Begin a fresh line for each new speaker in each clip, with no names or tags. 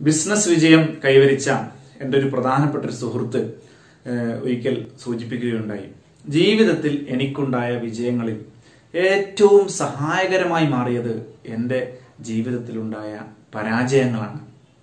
business വിജയം കൈവരിച്ച എൻ്റെ ഒരു പ്രധാനപ്പെട്ട ഒരു സുഹൃത്ത് ഏഹ്, ഒരിക്കൽ സൂചിപ്പിക്കുകയുണ്ടായി ജീവിതത്തിൽ എനിക്കുണ്ടായ വിജയങ്ങളിൽ ഏറ്റവും സഹായകരമായി മാറിയത് എൻ്റെ ജീവിതത്തിലുണ്ടായ പരാജയങ്ങളാണ്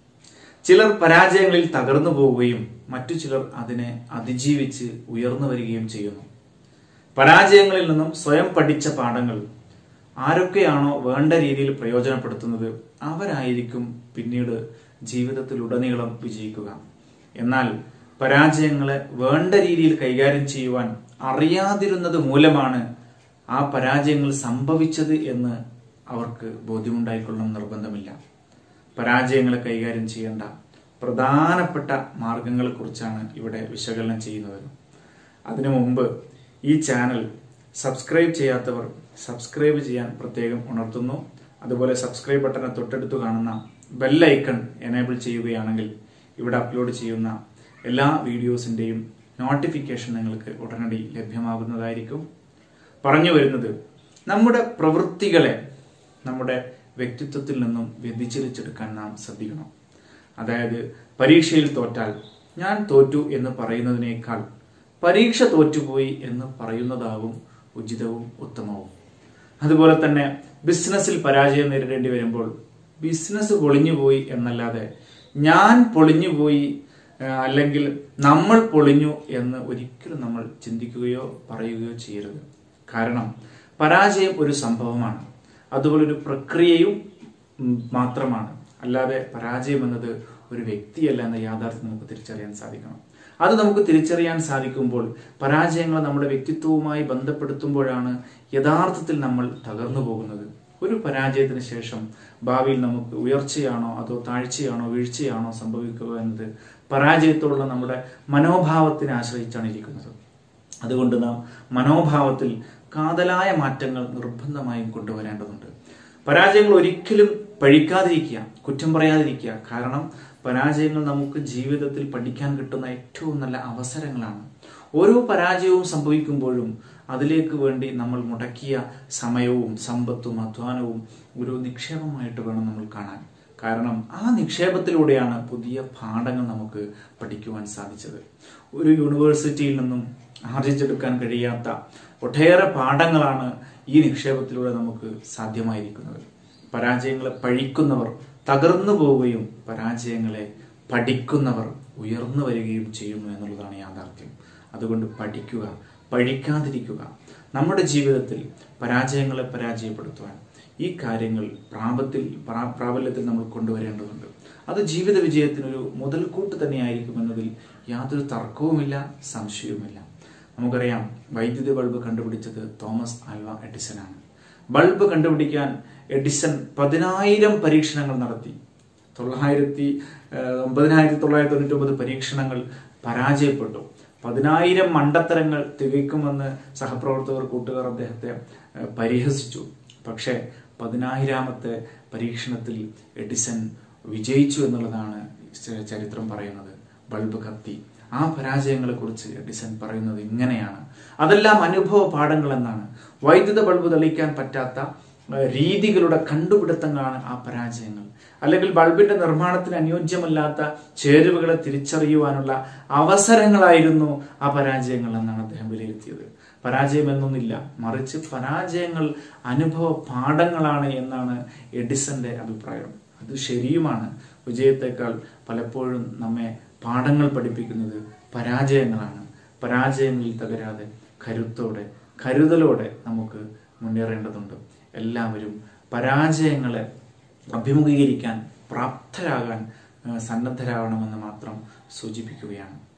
ചിലർ പരാജയങ്ങളിൽ തകർന്നു പോവുകയും മറ്റു ചിലർ അതിനെ അതിജീവിച്ച് ഉയർന്നു വരികയും ചെയ്യുന്നു പരാജയങ്ങളിൽ നിന്നും സ്വയം പഠിച്ച പാഠങ്ങൾ ആരൊക്കെയാണോ വേണ്ട രീതിയിൽ പ്രയോജനപ്പെടുത്തുന്നത് അവരായിരിക്കും പിന്നീട് ജീവിതത്തിലുടനീളം വിജയിക്കുക എന്നാൽ പരാജയങ്ങളെ വേണ്ട രീതിയിൽ കൈകാര്യം ചെയ്യുവാൻ അറിയാതിരുന്നത് മൂലമാണ് ആ പരാജയങ്ങൾ സംഭവിച്ചത് എന്ന് അവർക്ക് ബോധ്യമുണ്ടായിക്കൊള്ളണം നിർബന്ധമില്ല പരാജയങ്ങളെ കൈകാര്യം ചെയ്യേണ്ട പ്രധാനപ്പെട്ട മാർഗങ്ങളെക്കുറിച്ചാണ് ഇവിടെ വിശകലനം ചെയ്യുന്നത് അതിനു മുമ്പ് ഈ ചാനൽ സബ്സ്ക്രൈബ് ചെയ്യാത്തവർ സബ്സ്ക്രൈബ് ചെയ്യാൻ പ്രത്യേകം ഉണർത്തുന്നു അതുപോലെ സബ്സ്ക്രൈബ് ബട്ടനെ തൊട്ടടുത്ത് കാണുന്ന ബെല്ലൈക്കൺ എനേബിൾ ചെയ്യുകയാണെങ്കിൽ ഇവിടെ അപ്ലോഡ് ചെയ്യുന്ന എല്ലാ വീഡിയോസിന്റെയും നോട്ടിഫിക്കേഷൻ നിങ്ങൾക്ക് ഉടനടി ലഭ്യമാകുന്നതായിരിക്കും പറഞ്ഞു വരുന്നത് നമ്മുടെ പ്രവൃത്തികളെ നമ്മുടെ വ്യക്തിത്വത്തിൽ നിന്നും വ്യതിചലിച്ചെടുക്കാൻ നാം ശ്രദ്ധിക്കണം അതായത് പരീക്ഷയിൽ തോറ്റാൽ ഞാൻ തോറ്റു എന്ന് പറയുന്നതിനേക്കാൾ പരീക്ഷ തോറ്റുപോയി എന്ന് പറയുന്നതാവും ഉചിതവും ഉത്തമവും അതുപോലെ തന്നെ ബിസിനസ്സിൽ പരാജയം നേരിടേണ്ടി വരുമ്പോൾ ബിസിനസ് പൊളിഞ്ഞുപോയി എന്നല്ലാതെ ഞാൻ പൊളിഞ്ഞുപോയി ആ, അല്ലെങ്കിൽ നമ്മൾ പൊളിഞ്ഞു എന്ന് ഒരിക്കലും നമ്മൾ ചിന്തിക്കുകയോ പറയുകയോ ചെയ്യരുത് കാരണം പരാജയം ഒരു സംഭവമാണ് അതുപോലെ ഒരു പ്രക്രിയയും ഉം, മാത്രമാണ് അല്ലാതെ പരാജയം എന്നത് ഒരു വ്യക്തിയല്ല എന്ന യാഥാർത്ഥ്യം നമുക്ക് തിരിച്ചറിയാൻ സാധിക്കണം അത് നമുക്ക് തിരിച്ചറിയാൻ സാധിക്കുമ്പോൾ പരാജയങ്ങൾ നമ്മുടെ വ്യക്തിത്വവുമായി ബന്ധപ്പെടുത്തുമ്പോഴാണ് യഥാർത്ഥത്തിൽ നമ്മൾ തകർന്നു പോകുന്നത് ഒരു പരാജയത്തിന് ശേഷം ഭാവിയിൽ നമുക്ക് ഉയർച്ചയാണോ അതോ താഴ്ചയാണോ വീഴ്ചയാണോ സംഭവിക്കുക എന്നത് പരാജയത്തോടുള്ള നമ്മുടെ മനോഭാവത്തിനെ ആശ്രയിച്ചാണ് ഇരിക്കുന്നത് അതുകൊണ്ട് നാം മനോഭാവത്തിൽ കാതലായ മാറ്റങ്ങൾ നിർബന്ധമായും കൊണ്ടുവരേണ്ടതുണ്ട് പരാജയങ്ങൾ ഒരിക്കലും പഴിക്കാതിരിക്കുക കുറ്റം പറയാതിരിക്കുക കാരണം പരാജയങ്ങൾ നമുക്ക് ജീവിതത്തിൽ പഠിക്കാൻ കിട്ടുന്ന ഏറ്റവും നല്ല അവസരങ്ങളാണ് ഓരോ പരാജയവും സംഭവിക്കുമ്പോഴും അതിലേക്ക് വേണ്ടി നമ്മൾ മുടക്കിയ സമയവും സമ്പത്തും അധ്വാനവും ഒരു നിക്ഷേപമായിട്ട് വേണം നമ്മൾ കാണാൻ കാരണം ആ നിക്ഷേപത്തിലൂടെയാണ് പുതിയ പാഠങ്ങൾ നമുക്ക് പഠിക്കുവാൻ സാധിച്ചത് ഒരു യൂണിവേഴ്സിറ്റിയിൽ നിന്നും ആർജിച്ചെടുക്കാൻ കഴിയാത്ത ഒട്ടേറെ പാഠങ്ങളാണ് ഈ നിക്ഷേപത്തിലൂടെ നമുക്ക് സാധ്യമായിരിക്കുന്നത് പരാജയങ്ങളെ പഴിക്കുന്നവർ തകർന്നു പോവുകയും പരാജയങ്ങളെ പഠിക്കുന്നവർ ഉയർന്നു വരികയും ചെയ്യുന്നു എന്നുള്ളതാണ് യാഥാർത്ഥ്യം അതുകൊണ്ട് പഠിക്കുക പഴിക്കാതിരിക്കുക നമ്മുടെ ജീവിതത്തിൽ പരാജയങ്ങളെ പരാജയപ്പെടുത്തുവാൻ ഈ കാര്യങ്ങൾ പ്രാപത്തിൽ പ്രാ- പ്രാബല്യത്തിൽ നമ്മൾ കൊണ്ടുവരേണ്ടതുണ്ട് അത് ജീവിത വിജയത്തിനൊരു മുതൽക്കൂട്ട് തന്നെയായിരിക്കും എന്നതിൽ യാതൊരു തർക്കവുമില്ല സംശയവുമില്ല നമുക്കറിയാം വൈദ്യുതി ബൾബ് കണ്ടുപിടിച്ചത് തോമസ് ആൽവ എഡിസനാണ് ബൾബ് കണ്ടുപിടിക്കാൻ എഡിസൺ പതിനായിരം പരീക്ഷണങ്ങൾ നടത്തി തൊള്ളായിരത്തി ഏഹ്, ഒമ്പതിനായിരത്തി തൊള്ളായിരത്തി തൊണ്ണൂറ്റി ഒമ്പത് പരീക്ഷണങ്ങൾ പരാജയപ്പെട്ടു പതിനായിരം മണ്ടത്തരങ്ങൾ തികയ്ക്കുമെന്ന് സഹപ്രവർത്തകർ കൂട്ടുകാർ അദ്ദേഹത്തെ ഏഹ്, പരിഹസിച്ചു പക്ഷേ പതിനായിരാമത്തെ പരീക്ഷണത്തിൽ എഡിസൺ വിജയിച്ചു എന്നുള്ളതാണ് ച- ചരിത്രം പറയുന്നത് ബൾബ് കത്തി ആ പരാജയങ്ങളെ കുറിച്ച് എഡിസൺ പറയുന്നത് ഇങ്ങനെയാണ് അതെല്ലാം അനുഭവ പാഠങ്ങൾ എന്നാണ് വൈദ്യുത ബൾബ് തെളിയിക്കാൻ പറ്റാത്ത ഏഹ്, രീതികളുടെ കണ്ടുപിടുത്തങ്ങളാണ് ആ പരാജയങ്ങൾ അല്ലെങ്കിൽ ബൾബിന്റെ നിർമ്മാണത്തിന് അനുയോജ്യമല്ലാത്ത ചേരുവകളെ തിരിച്ചറിയുവാനുള്ള അവസരങ്ങളായിരുന്നു ആ പരാജയങ്ങൾ എന്നാണ് അദ്ദേഹം വിലയിരുത്തിയത് പരാജയം എന്നൊന്നില്ല മറിച്ച് പരാജയങ്ങൾ അനുഭവ പാഠങ്ങളാണ് എന്നാണ് എഡിസന്റെ അഭിപ്രായം അത് ശരിയുമാണ് വിജയത്തെക്കാൾ പലപ്പോഴും നമ്മെ പാഠങ്ങൾ പഠിപ്പിക്കുന്നത് പരാജയങ്ങളാണ് പരാജയങ്ങളിൽ തകരാതെ കരുത്തോടെ കരുതലോടെ നമുക്ക് മുന്നേറേണ്ടതുണ്ട് എല്ലാവരും പരാജയങ്ങളെ അഭിമുഖീകരിക്കാൻ പ്രാപ്തരാകാൻ ആ, സന്നദ്ധരാകണമെന്ന് മാത്രം സൂചിപ്പിക്കുകയാണ്